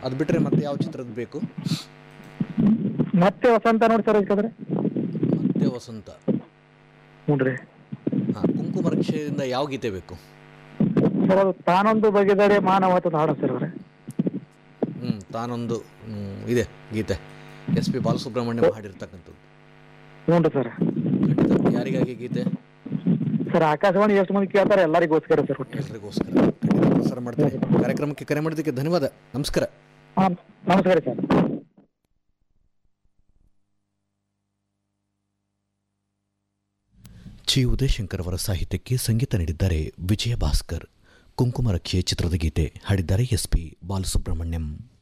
ಅದು ಬಿಟ್ಟರೆ ಮತ್ತೆ ಯಾವ ಚಿತ್ರದ ಬೇಕು ಮತ್ತೆ ವಸಂತ ನೋಡಿ ಸರ್ ಅದಕ್ಕಾದ್ರೆ ಮತ್ತೆ ವಸಂತ ಹ್ಞೂ ರೀ ಹಾಂ ಕುಂಕುಮ ರಕ್ಷೆಯಿಂದ ಯಾವ ಗೀತೆ ಬೇಕು ಸರ್ ಅದು ತಾನೊಂದು ಬಗೆದರೆ ಮಾನವತ ಹಾಡ ಸರ್ ಅವ್ರೆ ಹ್ಞೂ ತಾನೊಂದು ಹ್ಮ್, ಇದೆ ಗೀತೆ ಎಸ್ ಪಿ ಬಾಲಸುಬ್ರಹ್ಮಣ್ಯಂ ಹಾಡಿರ್ತಕ್ಕಂಥದ್ದು ಹ್ಞೂ ರೀ ಸರ್ ಖಂಡಿತ ಯಾರಿಗಾಗಿ ಗೀತೆ ಸರ್ ಆಕಾಶವಾಣಿ ಎಷ್ಟು ಮಂದಿ ಕೇಳ್ತಾರೆ ಎಲ್ಲರಿಗೋಸ್ಕರ ಸರ್ ಒಟ್ಟು ಎಲ್ರಿಗೋಸ್ಕರ ಖಂಡಿತ ಪ್ರಸಾರ ಮಾಡ್ತೀನಿ ಕಾರ್ಯಕ್ರಮಕ್ಕೆ ಕರೆ ಮಾಡಿದ್ದಕ್ಕೆ ಧನ್ಯವಾದ ನಮಸ್ಕಾರ ಹಾಂ ನಮಸ್ಕಾರ ಸರ್ ಚಿ ಉದಯಶಂಕರ್ ಅವರ ಸಾಹಿತ್ಯಕ್ಕೆ ಸಂಗೀತ ನೀಡಿದ್ದಾರೆ ವಿಜಯ ಭಾಸ್ಕರ್ ಕುಂಕುಮ ರಕ್ಷೆ ಚಿತ್ರದ ಗೀತೆ ಹಾಡಿದ್ದಾರೆ ಎಸ್ ಪಿ ಬಾಲಸುಬ್ರಹ್ಮಣ್ಯಂ